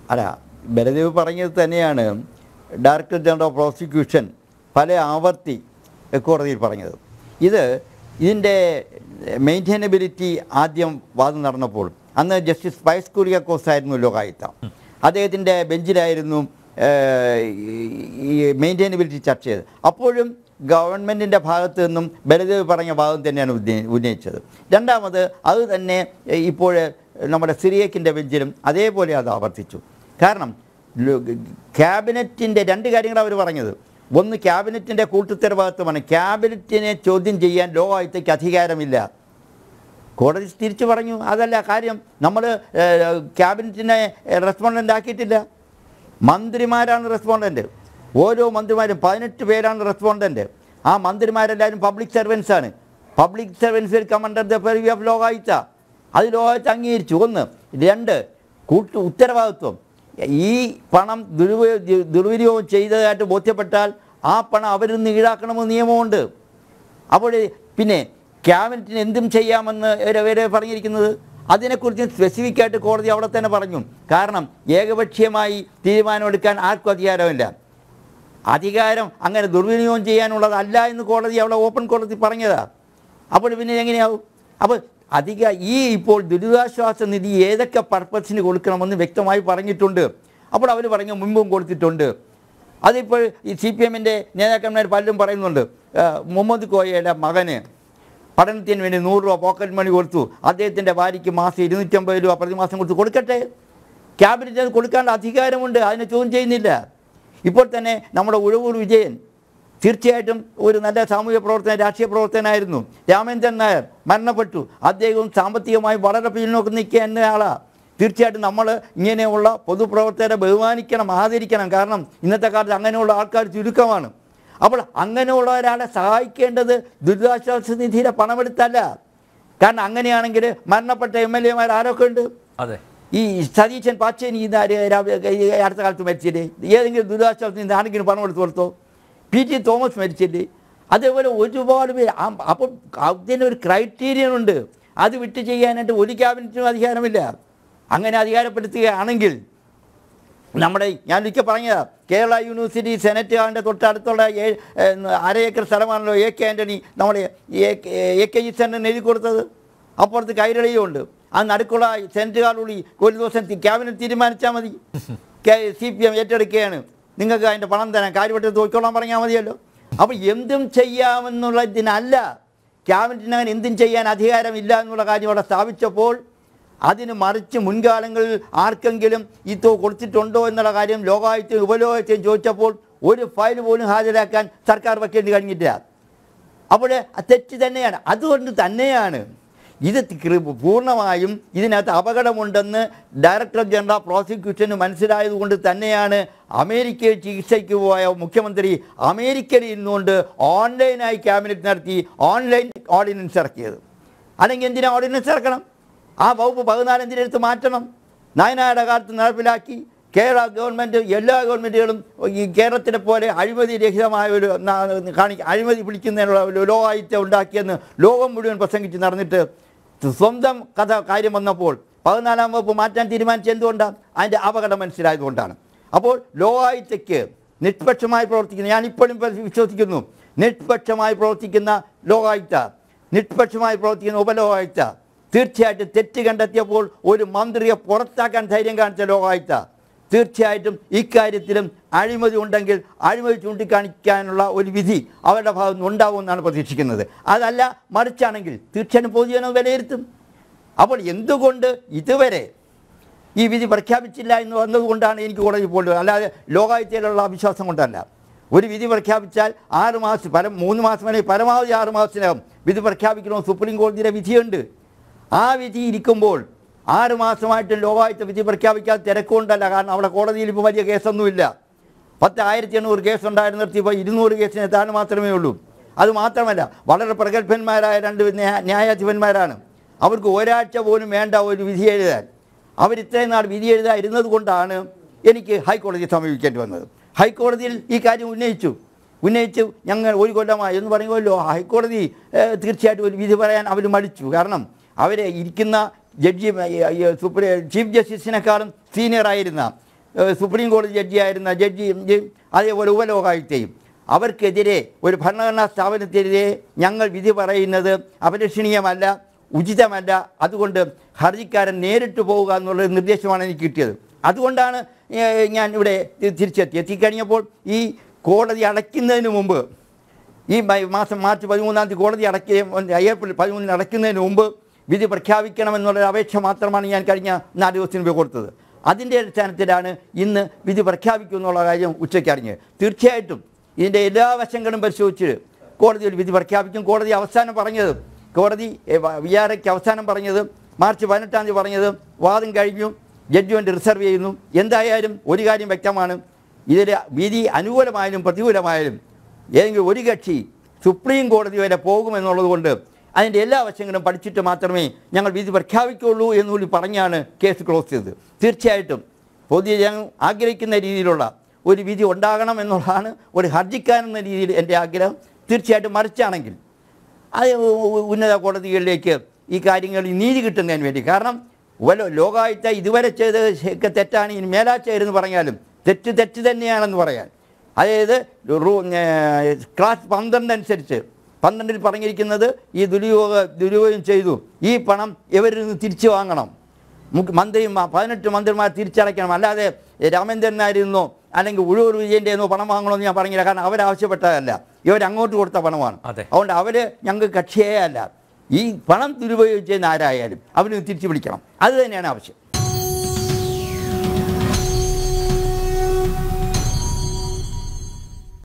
അല്ല ബലദേവ് പറഞ്ഞത് തന്നെയാണ് ഡയറക്ടർ ജനറൽ ഓഫ് പ്രോസിക്യൂഷൻ പല ആവർത്തി കോടതിയിൽ പറഞ്ഞത് ഇത് ഇതിൻ്റെ മെയിൻറ്റൈനബിലിറ്റി ആദ്യം വാദം നടന്നപ്പോൾ അന്ന് ജസ്റ്റിസ് പയസ് കുര്യാക്കോസ് ആയിരുന്നു ലോകായുക്ത അദ്ദേഹത്തിൻ്റെ ബെഞ്ചിലായിരുന്നു ഏഹ്, ഈ മെയിൻറ്റൈനബിലിറ്റി ചർച്ച ചെയ്തത് അപ്പോഴും ഗവൺമെൻറ്റിൻ്റെ ഭാഗത്തു നിന്നും ബലദേവ് പറഞ്ഞ ഭാഗം തന്നെയാണ് ഉന്നയി- ഉന്നയിച്ചത് രണ്ടാമത് അത് തന്നെ ഇപ്പോൾ നമ്മുടെ സിറിയക്കിൻ്റെ ബെഞ്ചിലും അതേപോലെ അത് ആവർത്തിച്ചു കാരണം ലോ- ക്യാബിനറ്റിൻ്റെ രണ്ട് കാര്യങ്ങൾ അവർ പറഞ്ഞത് ഒന്ന് ക്യാബിനറ്റിൻ്റെ കൂട്ടുത്തരവാദിത്വമാണ് ക്യാബിനറ്റിനെ ചോദ്യം ചെയ്യാൻ ലോ ആയുക്തയ്ക്ക് അധികാരമില്ല കോടതി തിരിച്ചു പറഞ്ഞു അതല്ല കാര്യം നമ്മൾ ക്യാബിനറ്റിനെ റെസ്പോണ്ടൻ്റ് ആക്കിയിട്ടില്ല മന്ത്രിമാരാണ് റെസ്പോണ്ടൻ്റ് ഓരോ മന്ത്രിമാരും പതിനെട്ട് പേരാണ് റെസ്പോണ്ടൻ്റ് ആ മന്ത്രിമാരെല്ലാവരും പബ്ലിക് സർവൻസ് ആണ് public servants come under the purview of Lokayukta അത് ലോകായുക്ത അംഗീകരിച്ചു ഒന്ന് രണ്ട് കൂട്ടു ഉത്തരവാദിത്വം ഈ പണം ദുരുപയോഗ ദുർവിനിയോഗം ചെയ്തതായിട്ട് ബോധ്യപ്പെട്ടാൽ ആ പണം അവരിൽ നിന്ന് ഈടാക്കണമെന്ന് നിയമമുണ്ട് അപ്പോൾ പിന്നെ ക്യാബിനറ്റിന് എന്തും ചെയ്യാമെന്ന് ഇവര് ഇവര് പറഞ്ഞിരിക്കുന്നത് അതിനെക്കുറിച്ച് സ്പെസിഫിക് ആയിട്ട് കോടതി അവിടെ തന്നെ പറഞ്ഞു കാരണം ഏകപക്ഷീയമായി തീരുമാനമെടുക്കാൻ ആർക്കും അധികാരമില്ല അധികാരം അങ്ങനെ ദുർവിനിയോഗം ചെയ്യാനുള്ളതല്ല എന്ന് കോടതി അവിടെ ഓപ്പൺ കോടതി പറഞ്ഞതാ അപ്പോൾ പിന്നെ എങ്ങനെയാവും അപ്പോൾ അധിക ഈ ഇപ്പോൾ ദുരിതാശ്വാസ നിധി ഏതൊക്കെ പർപ്പസിന് കൊടുക്കണമെന്ന് വ്യക്തമായി പറഞ്ഞിട്ടുണ്ട് അപ്പോൾ അവർ പറഞ്ഞു മുമ്പും കൊടുത്തിട്ടുണ്ട് അതിപ്പോൾ ഈ സി പി എമ്മിൻ്റെ നേതാക്കന്മാർ പലരും പറയുന്നുണ്ട് ആ, മുഹമ്മദ് കോയയുടെ മകന് പഠനത്തിന് വേണ്ടി നൂറ് രൂപ പോക്കറ്റ് മണി കൊടുത്തു അദ്ദേഹത്തിൻ്റെ ഭാര്യയ്ക്ക് മാസം ഇരുന്നൂറ്റമ്പത് രൂപ പ്രതിമാസം കൊടുത്തു കൊടുക്കട്ടെ ക്യാബിനറ്റ് അത് കൊടുക്കാനുള്ള അധികാരമുണ്ട് അതിനെ ചോദ്യം ചെയ്യുന്നില്ല ഇപ്പോൾ തന്നെ നമ്മുടെ ഉഴവൂർ വിജയൻ തീർച്ചയായിട്ടും ഒരു നല്ല സാമൂഹ്യ പ്രവർത്തന രാഷ്ട്രീയ പ്രവർത്തകനായിരുന്നു രാമേന്ദ്രൻ നായർ മരണപ്പെട്ടു അദ്ദേഹവും സാമ്പത്തികമായി വളരെ പിന്നോക്കം നിൽക്കുന്ന ആളാണ് തീർച്ചയായിട്ടും നമ്മൾ ഇങ്ങനെയുള്ള പൊതുപ്രവർത്തകരെ ബഹുമാനിക്കണം ആദരിക്കണം കാരണം ഇന്നത്തെ കാലത്ത് അങ്ങനെയുള്ള ആൾക്കാർ ചുരുക്കമാണ് അപ്പോൾ അങ്ങനെയുള്ള ഒരാളെ സഹായിക്കേണ്ടത് ദുരിതാശ്വാസ നിധിയിലെ പണമെടുത്തല്ല കാരണം അങ്ങനെയാണെങ്കിൽ മരണപ്പെട്ട എം എൽ എമാർ ആരൊക്കെ ഉണ്ട് അതെ ഈ സതീശൻ പാച്ചേനി ഇത് ആര് രാവിലെ ഈ അടുത്ത കാലത്ത് മരിച്ചില്ലേ ഏതെങ്കിലും ദുരിതാശ്വാസത്തിൽ നിന്ന് ആരെങ്കിലും പണം എടുത്ത് കൊടുത്തോ പി ടി തോമസ് മരിച്ചില്ലേ അതേപോലെ ഒരുപാട് പേര് ആ- അപ്പം അതിനൊരു ക്രൈറ്റീരിയൻ ഉണ്ട് അത് വിട്ട് ചെയ്യാനായിട്ട് ഒരു ക്യാബിനറ്റിനും അധികാരമില്ല അങ്ങനെ അധികാരപ്പെടുത്തുകയാണെങ്കിൽ നമ്മുടെ ഞാൻ ഒരിക്കൽ പറഞ്ഞതാ കേരള യൂണിവേഴ്സിറ്റി സെനറ്റ് ഹാളിൻ്റെ തൊട്ടടുത്തുള്ള ഏ- ഏ- അര ഏക്കർ സ്ഥലമാണല്ലോ എ കെ ആൻ്റണി നമ്മുടെ എ എ കെ ജി സെൻറ്ററിന് എഴുതി കൊടുത്തത് അപ്പുറത്ത് കൈരളിയുണ്ട് ആ നടുക്കുള്ള സെനറ്റ് ഹാളുള്ളി ഒരു ദിവസം തി- ക്യാബിനറ്റ് തീരുമാനിച്ചാൽ മതി സി പി എം ഏറ്റെടുക്കുകയാണ് നിങ്ങൾക്ക് അതിൻ്റെ പണം തരാം കാര്യപ്പെട്ട് തോക്കിക്കോളാൻ പറഞ്ഞാൽ മതിയല്ലോ അപ്പോൾ എന്തും ചെയ്യാമെന്നുള്ള ഇതിനല്ല ക്യാബിനറ്റിന് അങ്ങനെ എന്തും ചെയ്യാൻ അധികാരമില്ല എന്നുള്ള കാര്യം അവിടെ സ്ഥാപിച്ചപ്പോൾ അതിന് മറിച്ച് മുൻകാലങ്ങളിൽ ആർക്കെങ്കിലും ഈ തുക കൊടുത്തിട്ടുണ്ടോ എന്നുള്ള കാര്യം ലോകായുക്തയും ഉപലോകായുക്തയും ചോദിച്ചപ്പോൾ ഒരു ഫയൽ പോലും ഹാജരാക്കാൻ സർക്കാർ വയ്ക്കേണ്ടി കഴിഞ്ഞിട്ടില്ല അപ്പോൾ തെറ്റ് തന്നെയാണ് അതുകൊണ്ട് തന്നെയാണ് ഇത് കൃ- പൂർണ്ണമായും ഇതിനകത്ത് അപകടമുണ്ടെന്ന് ഡയറക്ടർ ജനറൽ ഓഫ് പ്രോസിക്യൂഷന് മനസ്സിലായതുകൊണ്ട് തന്നെയാണ് അമേരിക്കയിൽ ചികിത്സയ്ക്ക് പോയ മുഖ്യമന്ത്രി അമേരിക്കയിൽ ഇരുന്നുകൊണ്ട് ഓൺലൈനായി ക്യാബിനറ്റ് നടത്തി ഓൺലൈൻ ഓർഡിനൻസ് ഇറക്കിയത് അല്ലെങ്കിൽ എന്തിനാ ഓർഡിനൻസ് ഇറക്കണം ആ വകുപ്പ് പതിനാലഞ്ചിനെടുത്ത് മാറ്റണം നായനാരുടെ കാലത്ത് നടപ്പിലാക്കി കേരള ഗവൺമെൻറ് എല്ലാ ഗവൺമെൻറ്റുകളും ഈ കേരളത്തിനെ പോലെ അഴിമതി രഹിതമായ ഒരു ന- കാണി അഴിമതി പിടിക്കുന്നതിനുള്ള ഒരു ലോകായുക്ത ഉണ്ടാക്കിയെന്ന് ലോകം മുഴുവൻ പ്രസംഗിച്ച് നടന്നിട്ട് സ്വന്തം കഥ കാര്യം വന്നപ്പോൾ പതിനാലാം വകുപ്പ് മാറ്റാൻ തീരുമാനിച്ച എന്തുകൊണ്ടാണ് അതിൻ്റെ അപകടം മനസ്സിലായതുകൊണ്ടാണ് അപ്പോൾ ലോകായുക്തയ്ക്ക് നിഷ്പക്ഷമായി പ്രവർത്തിക്കുന്ന ഞാൻ ഇപ്പോഴും വിശ്വസിക്കുന്നു നിഷ്പക്ഷമായി പ്രവർത്തിക്കുന്ന ലോകായുക്ത നിഷ്പക്ഷമായി പ്രവർത്തിക്കുന്ന ഉപലോകായുക്ത തീർച്ചയായിട്ടും തെറ്റ് കണ്ടെത്തിയപ്പോൾ ഒരു മന്ത്രിയെ പുറത്താക്കാൻ ധൈര്യം കാണിച്ച ലോകായുക്ത തീർച്ചയായിട്ടും ഇക്കാര്യത്തിലും അഴിമതി ഉണ്ടെങ്കിൽ അഴിമതി ചൂണ്ടിക്കാണിക്കാനുള്ള ഒരു വിധി അവരുടെ ഭാഗത്ത് നിന്ന് ഉണ്ടാവുമെന്നാണ് പ്രതീക്ഷിക്കുന്നത് അതല്ല മറിച്ചാണെങ്കിൽ തീർച്ചയായിട്ടും പൊതുജനം വിലയിരുത്തും അപ്പോൾ എന്തുകൊണ്ട് ഇതുവരെ ഈ വിധി പ്രഖ്യാപിച്ചില്ല എന്ന് വന്നതുകൊണ്ടാണ് എനിക്ക് കോടതി പോലും അല്ലാതെ ലോകായുക്തയിലുള്ള അവിശ്വാസം കൊണ്ടല്ല ഒരു വിധി പ്രഖ്യാപിച്ചാൽ ആറ് മാസം പര മൂന്ന് മാസം അല്ലെങ്കിൽ പരമാവധി ആറ് മാസത്തിനകം വിധി പ്രഖ്യാപിക്കണമെന്ന് സുപ്രീം കോടതിയുടെ വിധിയുണ്ട് ആ വിധി ഇരിക്കുമ്പോൾ ആറ് മാസമായിട്ട് ലോകായുക്ത വിധി പ്രഖ്യാപിക്കാതെ തിരക്കുകൊണ്ടല്ല കാരണം അവിടെ കോടതിയിൽ ഇപ്പോൾ വലിയ കേസൊന്നുമില്ല പത്ത് ആയിരത്തി എണ്ണൂറ് കേസ് ഉണ്ടായിരുന്നിടത്ത് ഇപ്പോൾ ഇരുന്നൂറ് കേസിന് താഴെ മാത്രമേ ഉള്ളൂ അത് മാത്രമല്ല വളരെ പ്രഗത്ഭന്മാരായ രണ്ട് ന്യാ- ന്യായാധിപന്മാരാണ് അവർക്ക് ഒരാഴ്ച പോലും വേണ്ട ഒരു വിധി എഴുതാൻ അവർ ഇത്രയും നാൾ വിധി എഴുതാതിരുന്നത് കൊണ്ടാണ് എനിക്ക് ഹൈക്കോടതിയെ സമീപിക്കേണ്ടി വന്നത് ഹൈക്കോടതിയിൽ ഈ കാര്യം ഉന്നയിച്ചു ഉന്നയിച്ചു ഞങ്ങൾ ഒരു കൊല്ലമായി എന്ന് പറയുമല്ലോ ഹൈക്കോടതി ഏഹ്, തീർച്ചയായിട്ടും ഒരു വിധി പറയാൻ അവർ മടിച്ചു കാരണം അവരെ ഇരിക്കുന്ന ജഡ്ജി സുപ്രീം ചീഫ് ജസ്റ്റിസിനേക്കാളും സീനിയറായിരുന്ന ഏഹ്, സുപ്രീം കോടതി ജഡ്ജിയായിരുന്ന ജഡ്ജിയും അതേപോലെ ഉപലോകായുക്തയും അവർക്കെതിരെ ഒരു ഭരണഘടനാ സ്ഥാപനത്തിനെതിരെ ഞങ്ങൾ വിധി പറയുന്നത് അപലഷണീയമല്ല ഉചിതമല്ല അതുകൊണ്ട് ഹർജിക്കാരൻ നേരിട്ട് പോവുക എന്നുള്ള ഒരു നിർദ്ദേശമാണ് എനിക്ക് കിട്ടിയത് അതുകൊണ്ടാണ് ഏഹ്, ഞാൻ ഇവിടെ തി- തിരിച്ചെത്തി എത്തിക്കഴിഞ്ഞപ്പോൾ ഈ കോടതി അടയ്ക്കുന്നതിന് മുമ്പ് ഈ മ- മാസം മാർച്ച് പതിമൂന്നാം തീയതി കോടതി അടയ്ക്കുകയും ഏപ്രിൽ പതിമൂന്നിന് അടയ്ക്കുന്നതിന് മുമ്പ് വിധി പ്രഖ്യാപിക്കണമെന്നുള്ള ഒരു അപേക്ഷ മാത്രമാണ് ഞാൻ കഴിഞ്ഞ നാല് ദിവസത്തിന് മുമ്പ് കൊടുത്തത് അതിൻ്റെ അടിസ്ഥാനത്തിലാണ് ഇന്ന് വിധി പ്രഖ്യാപിക്കുമെന്നുള്ള കാര്യം ഉച്ചയ്ക്ക് അറിഞ്ഞത് തീർച്ചയായിട്ടും ഇതിൻ്റെ എല്ലാ വശങ്ങളും പരിശോധിച്ച് കോടതി ഒരു വിധി പ്രഖ്യാപിക്കും കോടതി അവസാനം പറഞ്ഞത് കോടതി വിചാരയ്ക്ക് അവസാനം പറഞ്ഞത് മാർച്ച് പതിനെട്ടാം തീയതി പറഞ്ഞത് വാദം കഴിഞ്ഞു ജഡ്ജ്മെൻറ്റ് റിസർവ് ചെയ്യുന്നു എന്തായാലും ഒരു കാര്യം വ്യക്തമാണ് ഇതിൽ വിധി അനുകൂലമായാലും പ്രതികൂലമായാലും ഏതെങ്കിലും ഒരു കക്ഷി സുപ്രീം കോടതി വരെ പോകുമെന്നുള്ളത് കൊണ്ട് അതിൻ്റെ എല്ലാ വശങ്ങളും പഠിച്ചിട്ട് മാത്രമേ ഞങ്ങൾ വിധി പ്രഖ്യാപിക്കുകയുള്ളൂ എന്നുകൂടി പറഞ്ഞാണ് കേസ് ക്ലോസ് ചെയ്തത് തീർച്ചയായിട്ടും പൊതുജനം ആഗ്രഹിക്കുന്ന രീതിയിലുള്ള ഒരു വിധി ഉണ്ടാകണം എന്നുള്ളതാണ് ഒരു ഹർജിക്കാരൻ എന്ന രീതിയിൽ എൻ്റെ ആഗ്രഹം തീർച്ചയായിട്ടും മറിച്ചാണെങ്കിൽ അത് ഉ- ഉന്നത കോടതികളിലേക്ക് ഈ കാര്യങ്ങളിൽ നീതി കിട്ടുന്നതിന് വേണ്ടി കാരണം വല ലോകായുക്ത ഇതുവരെ ചെയ്തത് ശരിക്കും തെറ്റാണ് ഇനി മേലാ ചെയ്തെന്ന് പറഞ്ഞാലും തെറ്റ് തെറ്റ് തന്നെയാണെന്ന് പറയാൻ അതായത് റൂ- ഏർ ക്ലാസ് പന്ത്രണ്ട് അനുസരിച്ച് പന്ത്രണ്ടിൽ പറഞ്ഞിരിക്കുന്നത് ഈ ദുരുപയോഗ ദുരുപയോഗം ചെയ്തു ഈ പണം ഇവരിൽ നിന്ന് തിരിച്ചു വാങ്ങണം മുഖ്യ മന്ത്രിമാർ പതിനെട്ട് മന്ത്രിമാർ തിരിച്ചടയ്ക്കണം അല്ലാതെ രാമേന്ദ്രൻ നായരിന്നോ അല്ലെങ്കിൽ ഉഴൂർ വിജയൻ്റെ എന്നോ പണം വാങ്ങണമെന്ന് ഞാൻ പറഞ്ഞില്ല കാരണം അവരാവശ്യപ്പെട്ടതല്ല ഇവർ അങ്ങോട്ട് കൊടുത്ത പണമാണ് അതെ. അതുകൊണ്ട് അവർ ഞങ്ങൾക്ക് കക്ഷിയേ അല്ല ഈ പണം ദുരുപയോഗം ചെയ്യുന്ന ആരായാലും അവന് തിരിച്ചു പിടിക്കണം അത് തന്നെയാണ് ആവശ്യം